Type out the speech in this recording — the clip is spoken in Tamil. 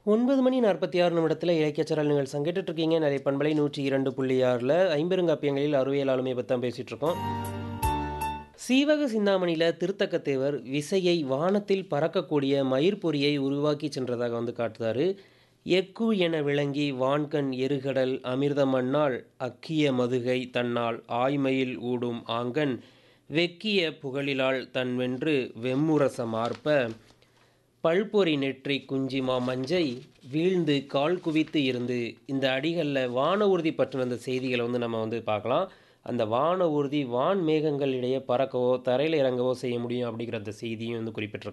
9 மணி 46 நிமிடத்துல இலக்கியச்சரல் நிகழ்ச்சி கேட்டுட்டு இருக்கீங்க. நிறைய பண்பலை 102.6ல ஐம்பெருங்காப்பியங்களில் அறிவியல் ஆளுமையை பத்தி தான் பேசிட்டு இருக்கோம். சீவக சிந்தாமணியில திருத்தக்கத்தேவர் விசையை வானத்தில் பறக்கக்கூடிய மயிர்பொறியை உருவாக்கிச் சென்றதாக வந்து காட்டுறாரு. எக்கு என விளங்கி வான்கண் எருகடல் அமிர்தமன்னாள் அக்கிய மதுகை தன்னால் ஆய்மயில் ஊடும் ஆங்கண் வெக்கிய புகழிலாள் தன்வென்று வெம்முரச மார்ப்ப பல்பொறி நெற்றிக் குஞ்சிமா மஞ்சை வீழ்ந்து கால் குவித்து இருந்து இந்த அடிகள்ல வான ஊர்தி பற்றின அந்த செய்திகளை வந்து நம்ம வந்து பார்க்கலாம். அந்த வான ஊர்தி வான் மேகங்கள் இடையே பறக்கவோ, தரையில இறங்கவோ செய்ய முடியும் அப்படிங்கிற அந்த செய்தியும் வந்து குறிப்பிட்டிருக்காங்க.